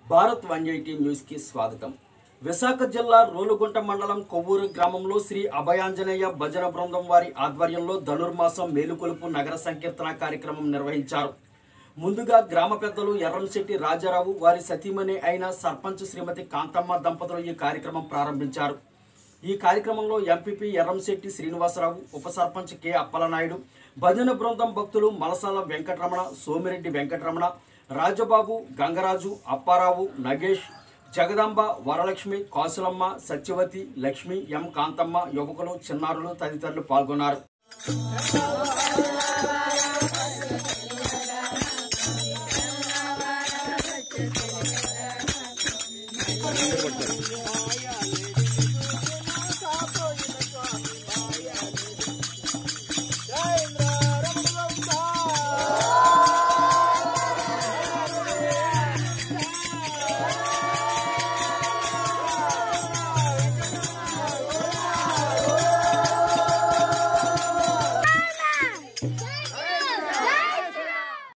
Bharat one eighty news కి స్వాగతం విశాఖ జిల్లా రోలుగుంట మండలం కొవ్వూరు గ్రామంలో శ్రీ అభయాంజనేయ భజన బృందం వారి ఆధ్వర్యంలో ధనుర్మాసం మేలుకొలుపు నగర సంకీర్తన కార్యక్రమం నిర్వహించారు ముందుగా గ్రామ పెద్దలు ఎర్రంశెట్టి రాజారావు వారి సతీమణి అయిన సర్పంచ్ శ్రీమతి కాంతమ్మ దంపతులు ఈ కార్యక్రమం ప్రారంభించారు ఈ కార్యక్రమంలో ఎంపీపీ ఎర్రంశెట్టి శ్రీనివాసరావు ఉప సర్పంచ్ కె అప్పలనాయుడు భజన బృందం భక్తులు మలసాల వెంకటరమణ సోమిరెడ్డి వెంకటరమణ రాజబాబు గంగరాజు అప్పారావు నగేష్ జగదాంబ వరలక్ష్మి కాసులమ్మ సత్యవతి లక్ష్మి ఎం కాంతమ్మ యువకులు చిన్నారులు తదితరులు పాల్గొన్నారు